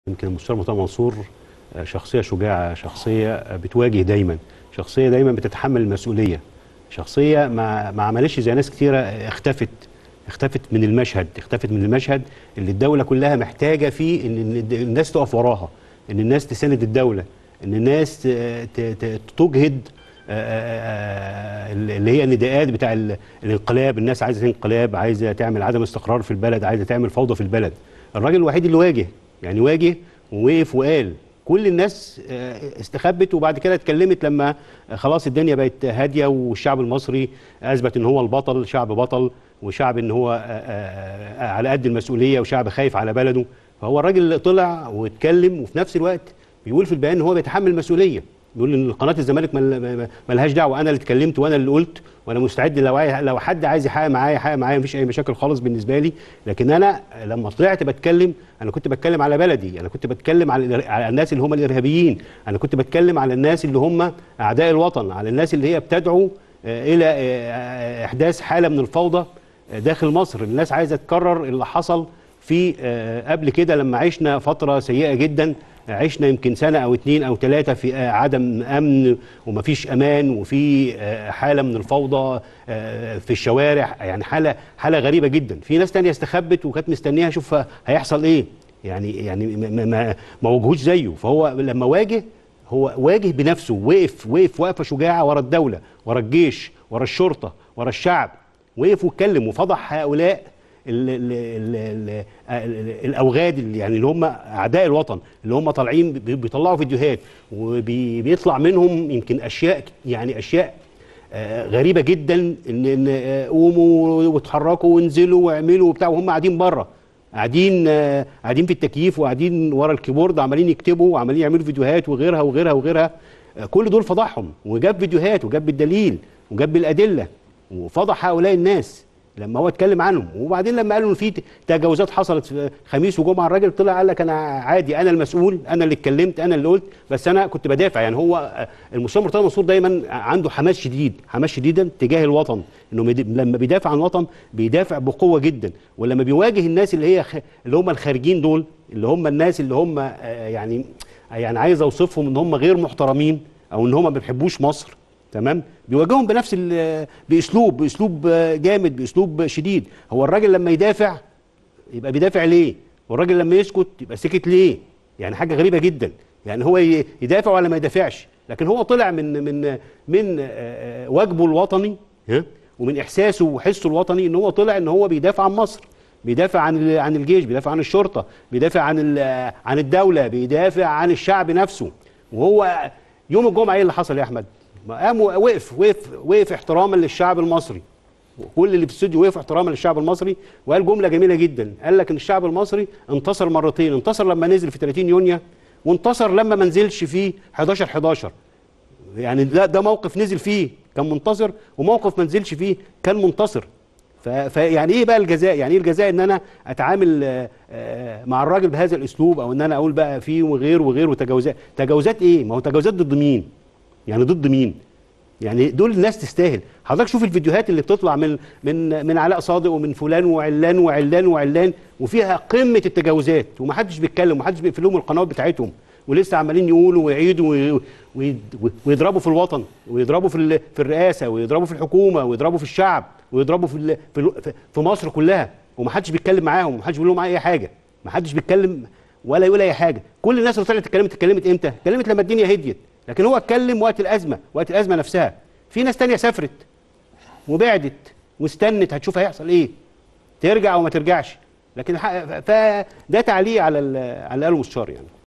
يمكن المستشار مرتضى منصور شخصيه شجاعه شخصيه بتواجه دايما شخصيه دايما بتتحمل المسؤوليه شخصيه ما ما عملش زي ناس كتيره اختفت اختفت من المشهد اختفت من المشهد اللي الدوله كلها محتاجه فيه ان الناس تقف وراها ان الناس تساند الدوله ان الناس تجهد اللي هي النداءات بتاع الانقلاب الناس عايزه انقلاب عايزه تعمل عدم استقرار في البلد عايزه تعمل فوضى في البلد الراجل الوحيد اللي واجه يعني واجه ووقف وقال كل الناس استخبت وبعد كده اتكلمت لما خلاص الدنيا بقت هاديه والشعب المصري اثبت ان هو البطل شعب بطل وشعب ان هو على قد المسؤوليه وشعب خايف على بلده فهو الراجل طلع واتكلم وفي نفس الوقت بيقول في البيان ان هو بيتحمل مسؤوليه بيقول ان قناه الزمالك ملهاش دعوه انا اللي اتكلمت وانا اللي قلت وانا مستعد لو لو حد عايز يحقق معايا يحقق معايا مفيش اي مشاكل خالص بالنسبه لي لكن انا لما طلعت بتكلم انا كنت بتكلم على بلدي انا كنت بتكلم على على الناس اللي هم الارهابيين انا كنت بتكلم على الناس اللي هم اعداء الوطن على الناس اللي هي بتدعو الى احداث حاله من الفوضى داخل مصر الناس عايزه تكرر اللي حصل في قبل كده لما عشنا فتره سيئه جدا عشنا يمكن سنة أو اتنين أو تلاتة في عدم أمن ومفيش أمان وفي حالة من الفوضى في الشوارع يعني حالة حالة غريبة جدا في ناس تانية استخبت وكانت مستنيها أشوف هيحصل إيه يعني يعني ما, ما, ما واجهوش زيه فهو لما واجه هو واجه بنفسه وقف وقف وقفة شجاعة ورا الدولة ورا الجيش ورا الشرطة ورا الشعب وقف واتكلم وفضح هؤلاء ال ال ال ال الاوغاد اللي يعني اللي هم اعداء الوطن اللي هم طالعين بيطلعوا فيديوهات وبيطلع منهم يمكن اشياء يعني اشياء غريبه جدا ان ان قوموا واتحركوا وانزلوا واعملوا وبتاع وهم قاعدين بره قاعدين قاعدين في التكييف وقاعدين ورا الكيبورد عمالين يكتبوا وعمالين يعملوا فيديوهات وغيرها وغيرها وغيرها كل دول فضحهم وجاب فيديوهات وجاب بالدليل وجاب بالادله وفضح هؤلاء الناس لما هو اتكلم عنهم وبعدين لما قالوا ان في تجاوزات حصلت في خميس وجمعه الراجل طلع قال لك انا عادي انا المسؤول انا اللي اتكلمت انا اللي قلت بس انا كنت بدافع يعني هو المستشار مرتضى منصور دايما عنده حماس شديد حماس شديدا تجاه الوطن انه لما بيدافع عن الوطن بيدافع بقوه جدا ولما بيواجه الناس اللي هي اللي هم الخارجين دول اللي هم الناس اللي هم يعني يعني عايز اوصفهم ان هم غير محترمين او ان هم ما بيحبوش مصر تمام بيواجههم بنفس باسلوب باسلوب جامد باسلوب شديد هو الراجل لما يدافع يبقى بيدافع ليه والراجل لما يسكت يبقى سكت ليه يعني حاجه غريبه جدا يعني هو يدافع ولا ما يدافعش لكن هو طلع من من من واجبه الوطني ها ومن احساسه وحسه الوطني ان هو طلع ان هو بيدافع عن مصر بيدافع عن عن الجيش بيدافع عن الشرطه بيدافع عن عن الدوله بيدافع عن الشعب نفسه وهو يوم الجمعه ايه اللي حصل يا احمد قام وقف وقف وقف احتراما للشعب المصري كل اللي في الاستوديو وقف احتراما للشعب المصري وقال جمله جميله جدا قال لك ان الشعب المصري انتصر مرتين انتصر لما نزل في 30 يونيو وانتصر لما ما نزلش في 11 11 يعني ده ده موقف نزل فيه كان منتصر وموقف ما نزلش فيه كان منتصر فيعني ايه بقى الجزاء يعني ايه الجزاء ان انا اتعامل مع الراجل بهذا الاسلوب او ان انا اقول بقى فيه وغير وغير وتجاوزات تجاوزات ايه ما هو تجاوزات ضد مين يعني ضد مين يعني دول الناس تستاهل حضرتك شوف الفيديوهات اللي بتطلع من من من علاء صادق ومن فلان وعلان وعلان وعلان وفيها قمه التجاوزات ومحدش بيتكلم ومحدش بيقفل لهم القنوات بتاعتهم ولسه عمالين يقولوا ويعيدوا ويضربوا في الوطن ويضربوا في في الرئاسه ويضربوا في الحكومه ويضربوا في الشعب ويضربوا في في, في مصر كلها ومحدش بيتكلم معاهم ومحدش بيقول لهم اي حاجه محدش بيتكلم ولا يقول اي حاجه كل الناس اللي طلعت اتكلمت اتكلمت امتى اتكلمت لما الدنيا هديت لكن هو اتكلم وقت الازمه وقت الازمه نفسها في ناس تانية سافرت وبعدت واستنت هتشوف هيحصل ايه ترجع او ما ترجعش لكن فده تعليق على على اللي قاله المستشار يعني